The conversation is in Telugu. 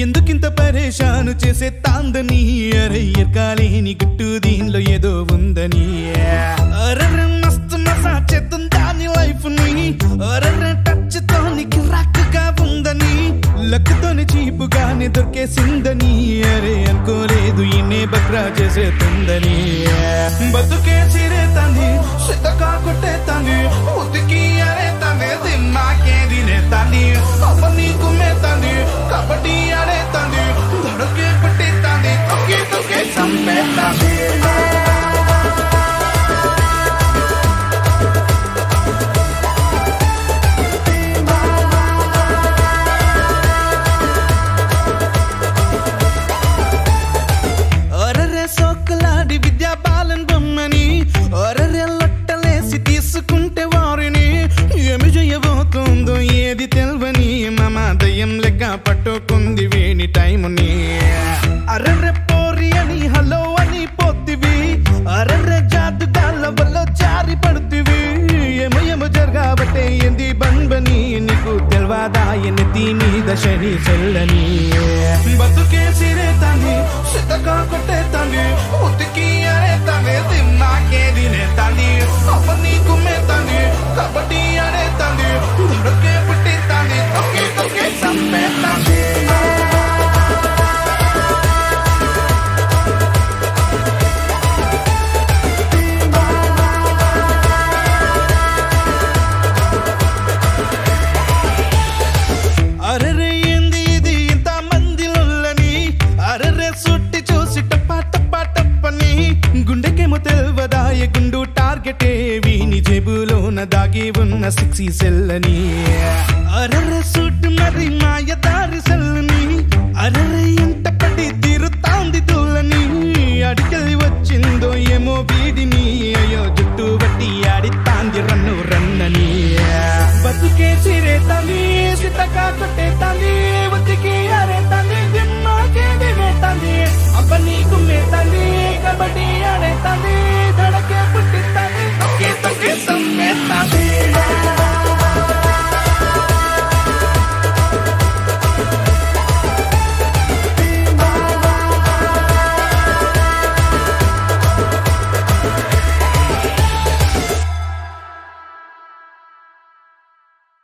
ఎందుకింత పరేషాను చేసే తాందని అరే ఎరకాలేని గుట్టు దీనిలో ఏదో ఉందని అరరే మస్తు మసా చేద్దాం దాని లైఫ్ ని అరరే టచ్ తోని కిరాక్గా ఉందని లక్కుతోని చీపుగానే దొరికేసిందని అరే అనుకోలేదు ఈయనే బక్రా చేసేతుందని బతుకే సిరేతాంది సిద్ధగా కొట్టేతాంది ఉతికి అరేతాంది దిమ్మాకే దినేతాంది అమ్మ నీకు మేతాంది కబడ్డీ ఆడేతాంది దొడకే పుట్టిస్తాంది తొక్కే తొక్కే చంపేతాంది ఒరరే సోకులాడి విద్యా బాలన్ బొమ్మని ఒరరే లొట్టలేసి తీసుకుంటే వారిని ఏమి చేయబోతుందో ఏది తెల్వని మమ దయ్యం లెక్క పట్టుకుంది వేణి టైముని అరర్రె పోరి అని హలో అని పోతివి అరర్రె జాదుగాల వల్ల జారి పడుతివి ఏమో ఏమో జరగాబట్టే ఏంది బంబని నీకు తెల్వాదా ఎన్నెత్తి మీద శని చెల్లని బతుకే సిరేతాంది సిద్ధగా కొట్టేతాంది ఉతికి అరేతాంది తిన్నాకే తినేతాంది అవ్వ నీకు మేతాంది కబడ్డీ ఆడేతాంది దొడకే పుట్టిస్తాంది తొక్కే తొక్కే చంపేతాంది అరెరే ఏంది ఇది ఇంత మందిలోని అరెరే సుట్టి చూసి టప్పా టప్పా టప్పని గుండెకేమో తెల్వదాయ గుండు టార్గెటే వీని జేబులోన దాగి ఉన్న సిక్సీ సెల్లని అరెరే సుట్టు మరి మాయ దారి సెల్లని అరెరే ఎంత పడి తిరుతాంది తుల్లని అడికెళ్ళి వచ్చిందో ఏమో వీడిని అయ్యో జుట్టు బట్టి ఆడితాంది రన్ను రన్నని బతుకే సిరేతాంది సితకా కొట్టేతాంది ఉతికి అరేతాంది దిమ్మాకే దిగేతాంది అబ్బ నీకు మేతాంది కబడ్డీ ఆడేతాంది దడకే పుట్టిస్తాంది తొక్కే తొక్కే తొక్కేతాంది